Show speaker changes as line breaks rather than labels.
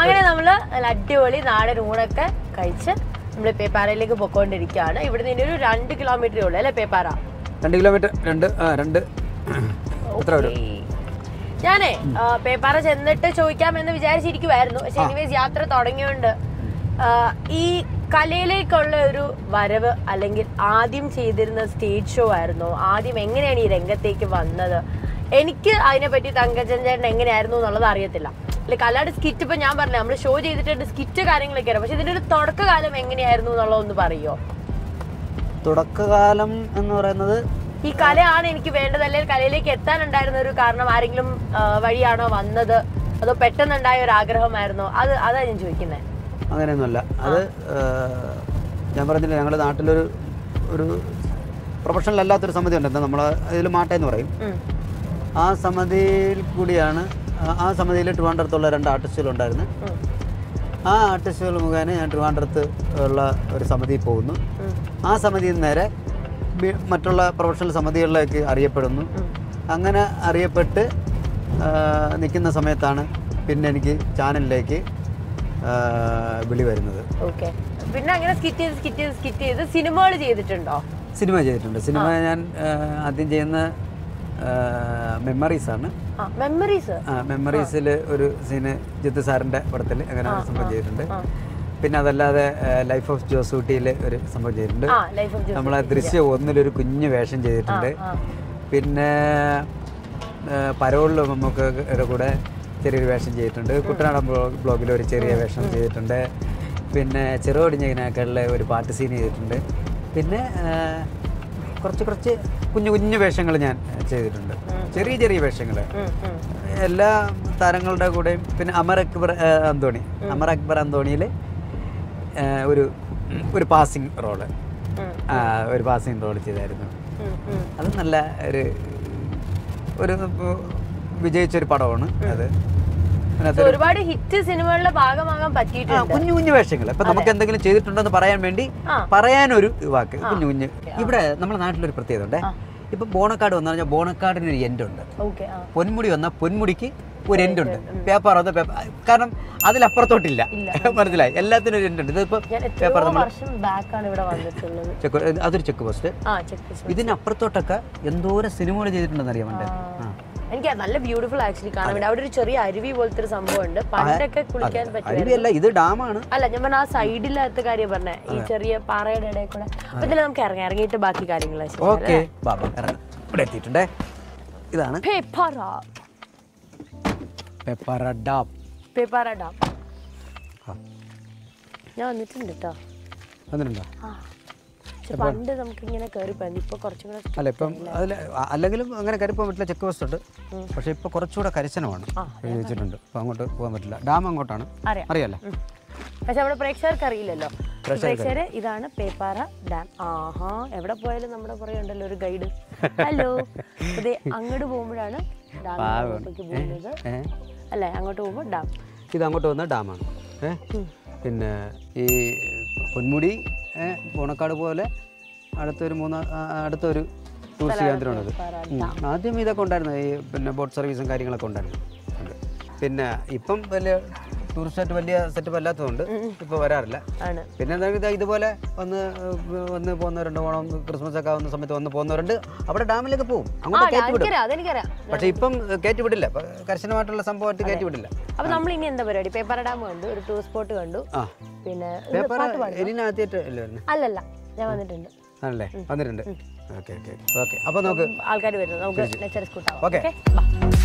അങ്ങനെ നമ്മള് നല്ല അടിപൊളി നാടൻ ഊണൊക്കെ കഴിച്ച് നമ്മൾ പേപ്പാറയിലേക്ക് പൊക്കോണ്ടിരിക്കുകയാണ് ഇവിടെ നിന്ന് ഒരു രണ്ട് കിലോമീറ്ററേ ഉള്ളൂ അല്ലേ പേപ്പാറ
രണ്ട് കിലോമീറ്റർ രണ്ട് ആ രണ്ട് എത്ര വരും
ഓക്കേ. ഞാനേ ആ, പേപ്പാറ ചെന്നിട്ട് ചോദിക്കാമെന്ന് വിചാരിച്ചിരിക്കുവായിരുന്നു പക്ഷെ എനിവേസ് യാത്ര തുടങ്ങിയോണ്ട് ആ, ഈ കലയിലേക്കുള്ള ഒരു വരവ് അല്ലെങ്കിൽ ആദ്യം ചെയ്തിരുന്ന സ്റ്റേജ് ഷോ ആയിരുന്നോ ആദ്യം എങ്ങനെയാണ് ഈ രംഗത്തേക്ക് വന്നത് എനിക്ക് അതിനെപ്പറ്റി തങ്കച്ചൻ ചേട്ടൻ എങ്ങനെയായിരുന്നു എന്നുള്ളത് അറിയത്തില്ല ലൈക്ക് അല്ലാണ്ട് സ്കിറ്റ് ഇപ്പൊ ഞാൻ പറഞ്ഞു നമ്മൾ ഷോ ചെയ്തിട്ടുണ്ട് സ്കിറ്റ് കാര്യങ്ങളൊക്കെ അറിയാം പക്ഷെ ഇതിന്റെ ഒരു തുടക്കകാലം എങ്ങനെയായിരുന്നു എന്നുള്ളതൊന്ന് പറയോ
തുടക്കകാലം എന്ന് പറയുന്നത്
ഈ കലയാണ് എനിക്ക് വേണ്ടത് അല്ലെങ്കിൽ കലയിലേക്ക് എത്താനുണ്ടായിരുന്ന ഒരു കാരണം ആരെങ്കിലും ആ, വഴിയാണോ വന്നത് അതോ പെട്ടെന്നുണ്ടായ ഒരു ആഗ്രഹമായിരുന്നോ അത് അതാ ഞാൻ ചോദിക്കുന്നത്
അങ്ങനെയൊന്നുമല്ല അത് ആ, ഞാൻ പറഞ്ഞില്ല ഞങ്ങളുടെ നാട്ടിലൊരു ഒരു പ്രൊഫഷണൽ അല്ലാത്തൊരു സമിതി ഉണ്ട് എന്താ നമ്മൾ ഇതിൽ മാട്ട എന്ന് പറയും ആ സമിതിയിൽ കൂടിയാണ് ആ- ആ സമിതിയിൽ ട്രിവാൻഡ്രത്തുള്ള രണ്ട് ആർട്ടിസ്റ്റുകളുണ്ടായിരുന്നു ആ ആർട്ടിസ്റ്റുകൾ മുഖേന ഞാൻ ട്രിവാൻഡ്രത്ത് ഉള്ള ഒരു സമിതിയിൽ പോകുന്നു ആ സമിതിയിൽ നിന്ന് നേരെ ബി- മറ്റുള്ള പ്രൊഫഷണൽ സമിതികളിലേക്ക് അറിയപ്പെടുന്നു അങ്ങനെ അറിയപ്പെട്ട് നിൽക്കുന്ന സമയത്താണ് പിന്നെ എനിക്ക് ചാനലിലേക്ക് ആ, വിളി വരുന്നത്
ഓക്കെ പിന്നെ അങ്ങനെ സ്കിറ്റ് ചെയ്ത് സ്കിറ്റ് ചെയ്ത് സ്കിറ്റ് ചെയ്ത് സിനിമകൾ ചെയ്തിട്ടുണ്ടോ
സിനിമ ചെയ്തിട്ടുണ്ട് സിനിമ ഞാൻ ആ, ആദ്യം ചെയ്യുന്ന മെമ്മറീസ് ആണ്
ആ മെമ്മറീസ്
മെമ്മറീസിൽ ഒരു സീന് ജിത്ത് സാറിൻ്റെ പടത്തിൽ അങ്ങനെ ഒരു സംഭവം ചെയ്തിട്ടുണ്ട് പിന്നെ അതല്ലാതെ ലൈഫ് ഓഫ് ജോസൂട്ടിയിൽ ഒരു സംഭവം ചെയ്തിട്ടുണ്ട്
ആ ലൈഫ് ഓഫ്
നമ്മളെ ദൃശ്യം ഒന്നിലൊരു കുഞ്ഞു വേഷം ചെയ്തിട്ടുണ്ട് പിന്നെ പരോളിൽ നമുക്ക് കൂടെ ചെറിയൊരു വേഷം ചെയ്തിട്ടുണ്ട് കുട്ടനാടൻ ബ്ലോഗിൽ ഒരു ചെറിയ വേഷം ചെയ്തിട്ടുണ്ട് പിന്നെ ചെറുപടിഞ്ഞതിനേക്കാളിലെ ഒരു പാട്ട് സീൻ ചെയ്തിട്ടുണ്ട് പിന്നെ ആ, കുറച്ച് കുറച്ച് കുഞ്ഞു കുഞ്ഞു വേഷങ്ങൾ ഞാൻ ചെയ്തിട്ടുണ്ട് ചെറിയ ചെറിയ വേഷങ്ങൾ എല്ലാ താരങ്ങളുടെ കൂടെയും പിന്നെ അമർ അക്ബർ ആ, അന്തോണി അമർ അക്ബർ അന്തോണിയിൽ ഒരു ഒരു പാസിങ് റോള് ഒരു പാസിങ് റോൾ ചെയ്തായിരുന്നു അത് നല്ല ഒരു ഒരു വിജയിച്ചൊരു പടമാണ് അത് അതിനകത്ത്
ഒരുപാട് ഹിറ്റ് സിനിമകളുടെ ഭാഗമാകാൻ
ആ,
പറ്റിയിട്ടുണ്ട്
കുഞ്ഞു കുഞ്ഞു വേഷങ്ങൾ ഇപ്പൊ നമുക്ക് എന്തെങ്കിലും ചെയ്തിട്ടുണ്ടെന്ന് പറയാൻ വേണ്ടി
ആ.
പറയാനൊരു വാക്ക് കുഞ്ഞു കുഞ്ഞു ഇവിടെ നമ്മുടെ നാട്ടിലൊരു പ്രത്യേകത ഉണ്ടേ ഇപ്പൊ ബോണക്കാട് വന്നു കഴിഞ്ഞാൽ ബോണക്കാടിന് ഒരു എൻഡ് ഉണ്ട്
ഓക്കെ ആ
പൊന്മുടി വന്നാൽ പൊന്മുടിക്ക് ഒരു എൻഡ് ഉണ്ട് പേപ്പർ വന്ന പേപ്പർ കാരണം അതിലപ്പുറത്തോട്ടില്ല മനസ്സിലായി എല്ലാത്തിനും ഒരു എൻഡ് ഉണ്ട് ഇതിപ്പോ
ഞാൻ എത്രയോ വർഷം ബാക്കാണ് ഇവിടെ വന്നിട്ടുള്ളത്
ചെക്ക് അതൊരു ചെക്ക് പോസ്റ്റ്
ആ ചെക്ക്
ഇതിനപ്പുറത്തോട്ടൊക്കെ എന്തോരം സിനിമകൾ ചെയ്തിട്ടുണ്ടെന്ന് അറിയാൻ വേണ്ടി ആ.
എനിക്ക് അത് നല്ല ബ്യൂട്ടിഫുൾ ആക്ച്വലി കാണാൻ വേണ്ടി അവിടെ ഒരു ചെറിയ അരുവി പോലത്തെ ഒരു സംഭവം ഉണ്ട് പണ്ടൊക്കെ കുളിക്കാൻ പറ്റും
അരുവിയല്ല ഇത് ഡാമാണ്
അല്ല ഞാൻ പറഞ്ഞ ആ സൈഡിലത്തെ കാര്യം പറഞ്ഞേ ഈ ചെറിയ പാറയുടെ ഇടയിൽ കൂടെ അപ്പൊ ഇതിൽ നമുക്ക് ഇറങ്ങി ഇറങ്ങിയിട്ട് ബാക്കി കാര്യങ്ങൾ
ഓക്കെ ബാബ ഇറങ്ങാം ഇവിടെ എത്തിയിട്ടുണ്ടേ ഇതാണ്
പേപ്പറ
പെപ്പറ ഡാം
പേപ്പറ ഡാം
ആ.
ഞാൻ വന്നിട്ടുണ്ട് കേട്ടോ
വന്നിട്ടുണ്ടോ
ആ പക്ഷെ പണ്ട് നമുക്ക് ഇങ്ങനെ കയറി പോയി ഇപ്പൊ കുറച്ചും കൂടെ
അല്ല ഇപ്പം അതിൽ അല്ലെങ്കിലും അങ്ങനെ കയറിപ്പോകാൻ പറ്റില്ല ചെക്ക് പോസ്റ്റ് ഉണ്ട് പക്ഷേ ഇപ്പോൾ കുറച്ചുകൂടെ കർശനമാണ് എഴുതി വെച്ചിട്ടുണ്ട് അപ്പോൾ അങ്ങോട്ട് പോകാൻ പറ്റില്ല ഡാം അങ്ങോട്ടാണ്
അറിയാം
അറിയാലോ
ഉം. പക്ഷെ നമ്മുടെ പ്രേക്ഷകർക്ക് അറിയില്ലല്ലോ പ്രേക്ഷകര് ഇതാണ് പേപ്പാറ ഡാം ആഹാ എവിടെ പോയാലും നമ്മുടെ പുറകെ ഉണ്ടല്ലോ ഒരു ഗൈഡ് ഹലോ അതെ അങ്ങോട്ട് പോകുമ്പോഴാണ് ഡാമിലേക്ക് പോകുന്നത്
ഏ
അല്ലേ അങ്ങോട്ട് പോകുമ്പോൾ ഡാം
ഇത് അങ്ങോട്ട് വന്ന ഡാമാണ് ഏ പിന്നെ ഈ പൊന്മുടി ഏ ബോണക്കാട് പോലെ അടുത്തൊരു മൂന്ന് ആ, അടുത്തൊരു ടൂറിസ്റ്റ് കേന്ദ്രമാണത് ഉം. ആദ്യം ഇതൊക്കെ ഉണ്ടായിരുന്നു ഈ പിന്നെ ബോട്ട് സർവീസും കാര്യങ്ങളൊക്കെ ഉണ്ടായിരുന്നു ഉണ്ട്. പിന്നെ ഇപ്പം വലിയ ടൂറിസ്റ്റായിട്ട് വലിയ സെറ്റപ്പ് അല്ലാത്തതുകൊണ്ട് ഇപ്പോൾ വരാറില്ല
ആണ്
പിന്നെ എന്താ ഇത് ഇതുപോലെ വന്ന് ഏഹ് വന്ന് പോകുന്നവരുണ്ട് ഓണം ക്രിസ്മസ് ഒക്കെ ആവുന്ന സമയത്ത് വന്ന് പോകുന്നവരുണ്ട് അവിടെ ഡാമിലേക്ക് പോകും
ആ
അങ്ങോട്ട് കയറ്റി വിടും
എനിക്കറിയാം അതെനിക്കറിയാം
പക്ഷെ ഇപ്പം കയറ്റി വിടില്ല ഇപ്പം കർശനമായിട്ടുള്ള സംഭവമായിട്ട് കയറ്റി വിടില്ല
അപ്പൊ നമ്മൾ ഇനി എന്താ പരിപാടി പേപ്പർ ഡാം കണ്ടു ഒരു ടൂർ സ്പോട്ട് കണ്ടു
ആ
പിന്നെ ഇത്
പേപ്പർ
പാട്ട് പാടും
എലിനകത്തിയിട്ട് അല്ലേ വരുന്നത്
അല്ലല്ല ഞാൻ വന്നിട്ടുണ്ട്
ആണല്ലേ വന്നിട്ടുണ്ട് ഓക്കെ ഓക്കെ ഓക്കെ അപ്പോൾ നമുക്ക്
ആൾക്കാർ വരുന്നു നമുക്ക് നെച്ചർ സ്കൂട്ടാവാം
Okay.
ഓക്കെ